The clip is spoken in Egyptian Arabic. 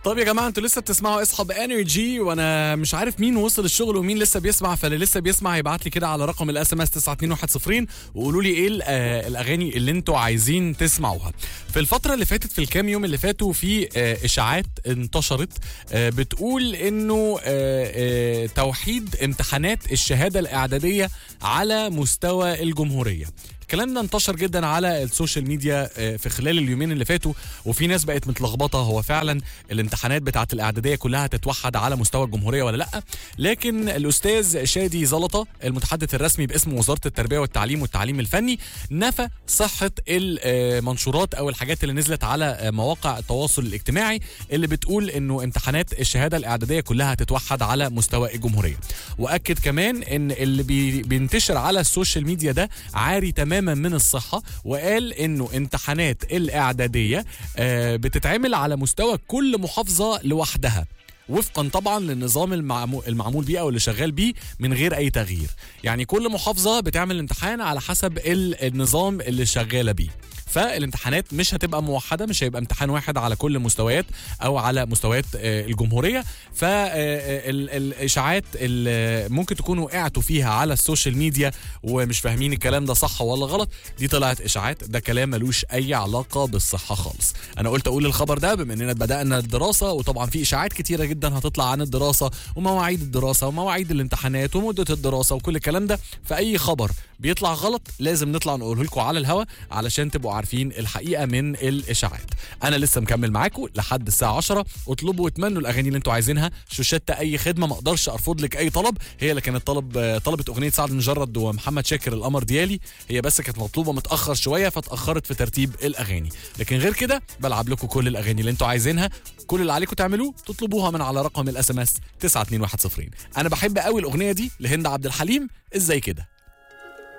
طب يا جماعه انتوا لسه بتسمعوا اصحاب انرجي وانا مش عارف مين وصل الشغل ومين لسه بيسمع فاللي لسه بيسمع يبعت لي كده على رقم الاس ام اس 92110 وقولوا لي ايه ال- آه، الاغاني اللي انتوا عايزين تسمعوها في الفتره اللي فاتت في الكام يوم اللي فاتوا في آه، اشاعات انتشرت آه، بتقول انه آه، آه، توحيد امتحانات الشهاده الاعداديه على مستوى الجمهوريه الكلام ده انتشر جدا على السوشيال ميديا آه، في خلال اليومين اللي فاتوا وفي ناس بقت متلخبطه هو فعلا الامتحانات بتاعه الاعداديه كلها تتوحد على مستوى الجمهوريه ولا لا لكن الاستاذ شادي زلطه المتحدث الرسمي باسم وزاره التربيه والتعليم والتعليم الفني نفى صحه المنشورات او الحاجات اللي نزلت على آه، مواقع التواصل الاجتماعي اللي بتقول انه امتحانات الشهاده الاعداديه كلها هتتوحد على مستوى الجمهوريه واكد كمان ان اللي بي بينتشر على السوشيال ميديا ده عاري تماما من الصحه وقال انه امتحانات الاعداديه آه، بتتعمل على مستوى كل محافظه لوحدها وفقا طبعا للنظام المعمو- المعمول بيه او اللي شغال بيه من غير اي تغيير يعني كل محافظه بتعمل الامتحان على حسب ال- النظام اللي شغاله بيه فالامتحانات مش هتبقى موحده مش هيبقى امتحان واحد على كل المستويات او على مستويات آه، الجمهوريه فالاشاعات اللي ممكن تكونوا وقعتوا فيها على السوشيال ميديا ومش فاهمين الكلام ده صح ولا غلط دي طلعت اشاعات ده كلام ملوش اي علاقه بالصحه خالص انا قلت اقول الخبر ده بما اننا بدانا الدراسه وطبعا في اشاعات كتيره جدا هتطلع عن الدراسه ومواعيد الدراسه ومواعيد الامتحانات ومده الدراسه وكل الكلام ده فاي خبر بيطلع غلط لازم نطلع نقوله لكم على الهوا علشان تبقوا عارفين الحقيقه من الاشاعات انا لسه مكمل معاكم لحد الساعه 10 اطلبوا واتمنوا الاغاني اللي انتوا عايزينها شوشتة اي خدمه ما اقدرش ارفض لك اي طلب هي اللي كانت طلب طلبت اغنيه سعد مجرد ومحمد شاكر القمر ديالي هي بس كانت مطلوبه متاخر شويه فاتاخرت في ترتيب الاغاني لكن غير كده بلعب لكم كل الاغاني اللي انتوا عايزينها كل اللي عليكم تعملوه تطلبوها من على رقم الاس ام اس 92110 انا بحب قوي الاغنيه دي لهند عبد الحليم ازاي كده